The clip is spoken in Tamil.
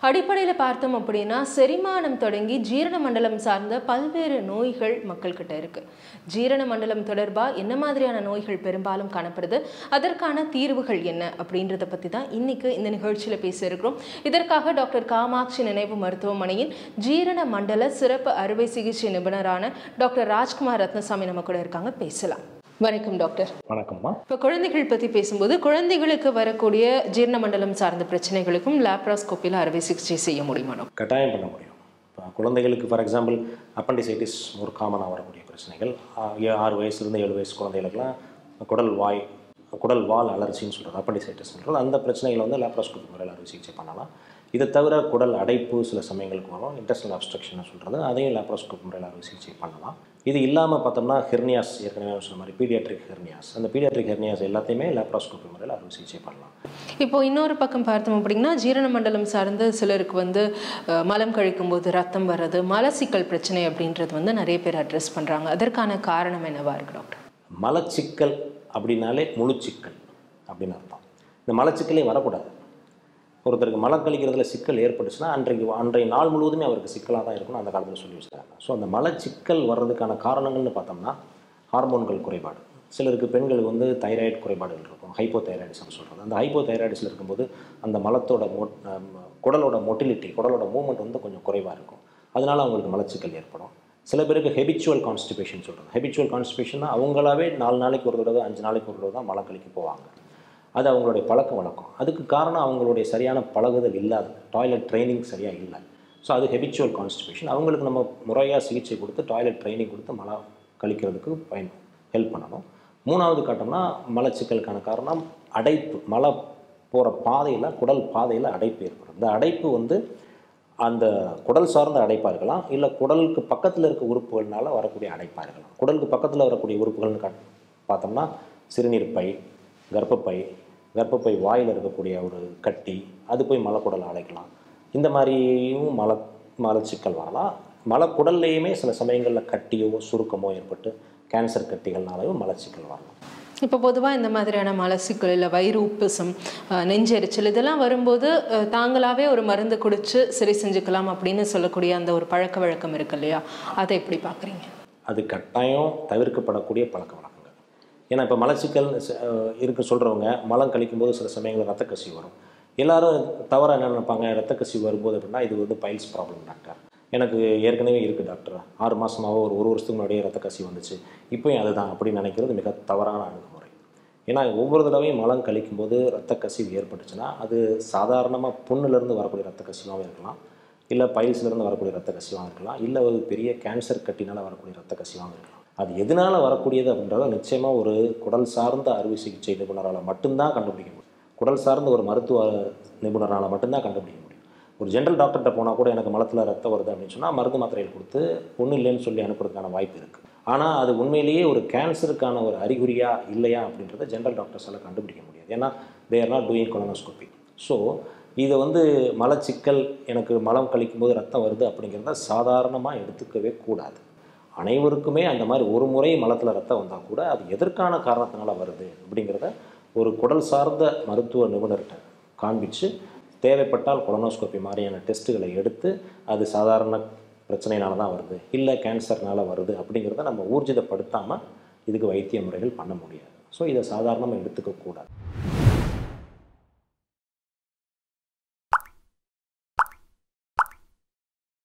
அடிப்படையில் பார்த்தோம் அப்படின்னா செரிமானம் தொடங்கி ஜீரண மண்டலம் சார்ந்த பல்வேறு நோய்கள் மக்கள்கிட்ட இருக்கு ஜீரண மண்டலம் தொடர்பாக என்ன மாதிரியான நோய்கள் பெரும்பாலும் காணப்படுது அதற்கான தீர்வுகள் என்ன அப்படின்றத பற்றி தான் இன்னைக்கு இந்த நிகழ்ச்சியில் பேச இருக்கிறோம் இதற்காக டாக்டர் காமாட்சி நினைவு மருத்துவமனையின் ஜீரண மண்டல சிறப்பு அறுவை சிகிச்சை நிபுணரான டாக்டர் ராஜ்குமார் ரத்னசாமி நம்ம கூட இருக்காங்க பேசலாம் வணக்கம் டாக்டர் வணக்கம்மா இப்போ குழந்தைகள் பற்றி பேசும்போது குழந்தைகளுக்கு வரக்கூடிய ஜீரண மண்டலம் சார்ந்த பிரச்சனைகளுக்கும் லேப்ராஸ்கோப்பியில் அறுவை சிகிச்சை செய்ய முடியுமா டாக்டர்? கட்டாயம் பண்ண முடியும் இப்போ குழந்தைகளுக்கு ஃபார் எக்ஸாம்பிள் அப்பண்டிசைட்டிஸ் ஒரு காமனாக வரக்கூடிய பிரச்சனைகள் ஆ, ஏ- ஆறு வயசுலேருந்து ஏழு வயசு குழந்தைகளுக்கெல்லாம் குடல் வாய் குடல் வால் அலர்ச்சின்னு சொல்கிறது அப்பண்டிசைட்டிஸ்ன்றது அந்த பிரச்சனைகளை வந்து லேப்ராஸ்கோபி முறையில் அறுவை சிகிச்சை பண்ணலாம் இதை தவிர குடல் அடைப்பு சில சமயங்களுக்கு வரும் இன்டெஸ்டல் அப்ஸ்ட்ரக்ஷன் சொல்கிறது அதையும் லேப்ராஸ்கோபி முறையில் அறுவை சிகிச்சை பண்ணலாம் இது இல்லாமல் பார்த்தோம்னா ஹெர்னியாஸ் ஏற்கனவே சொன்ன மாதிரி பீடியாட்ரிக் ஹெர்னியாஸ் அந்த பீடியாட்ரிக் ஹெர்னியாஸ் எல்லாத்தையுமே லேப்ராஸ்கோபி முறையில் அறுவை சிகிச்சை பண்ணலாம் இப்போ இன்னொரு பக்கம் பார்த்தோம் அப்படின்னா ஜீரண மண்டலம் சார்ந்த சிலருக்கு வந்து அஹ், மலம் கழிக்கும் போது ரத்தம் வர்றது மலசிக்கல் பிரச்சனை அப்படின்றது வந்து நிறைய பேர் அட்ரஸ் பண்ணுறாங்க அதற்கான காரணம் என்னவா இருக்கு டாக்டர் மலச்சிக்கல் அப்படின்னாலே முழுச்சிக்கல் அப்படின்னு அர்த்தம் இந்த மலச்சிக்கலே வரக்கூடாது ஒருத்தருக்கு மலம் கழிக்கிறதுல சிக்கல் ஏற்பட்டுச்சுன்னா அன்றைக்கு அன்றைய நாள் முழுவதுமே அவருக்கு சிக்கலாக தான் இருக்கும்னு அந்த காலத்தில் சொல்லி வச்சுருக்காங்க ஸோ அந்த மலச்சிக்கல் வர்றதுக்கான காரணங்கள்னு பார்த்தோம்னா ஹார்மோன்கள் குறைபாடு சிலருக்கு பெண்களுக்கு வந்து தைராய்டு குறைபாடுகள் இருக்கும் ஹைப்போ தைராய்டிசம் சொல்கிறது அந்த ஹைப்போ தைராய்டிஸில் இருக்கும்போது அந்த மலத்தோட மொ அம், குடலோட மொட்டிலிட்டி குடலோட மூவ்மெண்ட் வந்து கொஞ்சம் குறைவாக இருக்கும் அதனால அவங்களுக்கு மலச்சிக்கல் ஏற்படும் சில பேருக்கு ஹெபிச்சுவல் கான்ஸ்டிபேஷன் சொல்கிறது ஹெபிச்சுவல் கான்ஸ்டிபேஷன்னா அவங்களாவே நாலு நாளைக்கு ஒரு தடவை அஞ்சு நாளைக்கு ஒரு தடவை தான் மலம் கழிக்க போவாங்க அது அவங்களுடைய பழக்க வழக்கம் அதுக்கு காரணம் அவங்களுடைய சரியான பழகுதல் இல்லாது டாய்லெட் ட்ரைனிங் சரியாக இல்லை ஸோ அது ஹெபிச்சுவல் கான்ஸ்டிபேஷன் அவங்களுக்கு நம்ம முறையாக சிகிச்சை கொடுத்து டாய்லெட் ட்ரைனிங் கொடுத்து மலம் கழிக்கிறதுக்கு பயன் ஹெல்ப் பண்ணணும் மூணாவது கட்டம்னா மலச்சிக்கலுக்கான காரணம் அடைப்பு மலை போகிற பாதையில் குடல் பாதையில் அடைப்பு ஏற்படும் இந்த அடைப்பு வந்து அந்த குடல் சார்ந்த அடைப்பாக இருக்கலாம் இல்லை குடலுக்கு பக்கத்தில் இருக்க உறுப்புகள்னால வரக்கூடிய அடைப்பாக இருக்கலாம் குடலுக்கு பக்கத்தில் வரக்கூடிய உறுப்புகள்னு கா பார்த்தோம்னா சிறுநீர் பை கர்ப்பப்பை கர்ப்பப்பை வாயில் இருக்கக்கூடிய ஒரு கட்டி அது போய் மலக்குடல் அடைக்கலாம் இந்த மாதிரியும் மல மலச்சிக்கல் வரலாம் மலக்குடல்லையுமே சில சமயங்களில் கட்டியோ சுருக்கமோ ஏற்பட்டு கேன்சர் கட்டிகள்னாலையும் மலச்சிக்கல் வரலாம் இப்போ பொதுவாக இந்த மாதிரியான மலசிக்கல் இல்லை வயிறு உப்புசம் அஹ், நெஞ்செரிச்சல் இதெல்லாம் வரும்போது அஹ், தாங்களாவே ஒரு மருந்து குடிச்சு சரி செஞ்சுக்கலாம் அப்படின்னு சொல்லக்கூடிய அந்த ஒரு பழக்க வழக்கம் இருக்கு இல்லையா அதை எப்படி பார்க்குறீங்க அது கட்டாயம் தவிர்க்கப்படக்கூடிய பழக்க வழக்கங்கள் ஏன்னா இப்போ மலச்சிக்கல் ச- அஹ் இருக்க சொல்கிறவங்க மலம் கழிக்கும்போது சில சமயங்களில் ரத்த கசிவு வரும் எல்லாரும் தவறாக என்ன நினைப்பாங்க ரத்த கசிவு வரும்போது அப்படின்னா இது வந்து பைல்ஸ் ப்ராப்ளம் டாக்டர் எனக்கு ஏற்கனவே இருக்குது டாக்டர் ஆறு மாதமாகவோ ஒரு ஒரு வருஷத்துக்கு முன்னாடியே ரத்த கசிவு வந்துச்சு இப்போயும் அதுதான் அப்படின்னு நினைக்கிறது மிக தவறான அணுகுமுறை ஏன்னா ஒவ்வொரு தடவையும் மலம் கழிக்கும்போது ரத்த கசிவு ஏற்பட்டுச்சுன்னா அது சாதாரணமாக புண்ணுலேருந்து வரக்கூடிய ரத்த கசிவாகவும் இருக்கலாம் இல்லை பைல்ஸ்லேருந்து வரக்கூடிய ரத்த கசிவாகவும் இருக்கலாம் இல்லை ஒரு பெரிய கேன்சர் கட்டினால் வரக்கூடிய ரத்த கசிவாகவும் இருக்கலாம் அது எதனால் வரக்கூடியது அப்படின்றத நிச்சயமாக ஒரு குடல் சார்ந்த அறுவை சிகிச்சை நிபுணரால் மட்டும்தான் கண்டுபிடிக்க முடியும் குடல் சார்ந்த ஒரு மருத்துவ நிபுணரால் மட்டும்தான் கண்டுபிடிக்க முடியும் ஒரு ஜென்ரல் டாக்டர்கிட்ட போனால் கூட எனக்கு மலத்தில் ரத்தம் வருது அப்படின்னு சொன்னால் மருந்து மாத்திரைகள் கொடுத்து ஒன்றும் இல்லைன்னு சொல்லி அனுப்புறதுக்கான வாய்ப்பு இருக்குது ஆனால் அது உண்மையிலேயே ஒரு கேன்சருக்கான ஒரு அறிகுறியா இல்லையா அப்படின்றத ஜென்ரல் டாக்டர்ஸால் கண்டுபிடிக்க முடியாது ஏன்னா they are not doing colonoscopy so இதை வந்து மலச்சிக்கல் எனக்கு மலம் கழிக்கும் போது ரத்தம் வருது அப்படிங்கிறத சாதாரணமாக எடுத்துக்கவே கூடாது அனைவருக்குமே அந்த மாதிரி ஒரு முறை மலத்தில் ரத்தம் வந்தால் கூட அது எதற்கான காரணத்தினால வருது அப்படிங்கிறத ஒரு குடல் சார்ந்த மருத்துவ நிபுணர்கிட்ட காண்பிச்சு தேவைப்பட்டால் கொலனோஸ்கோபி மாதிரியான டெஸ்ட்டுகளை எடுத்து அது சாதாரண பிரச்சனைனால தான் வருது இல்லை கேன்சர்னால வருது அப்படிங்கிறத நம்ம ஊர்ஜிதப்படுத்தாமல் இதுக்கு வைத்திய முறைகள் பண்ண முடியாது ஸோ இதை சாதாரணமாக எடுத்துக்க கூடாது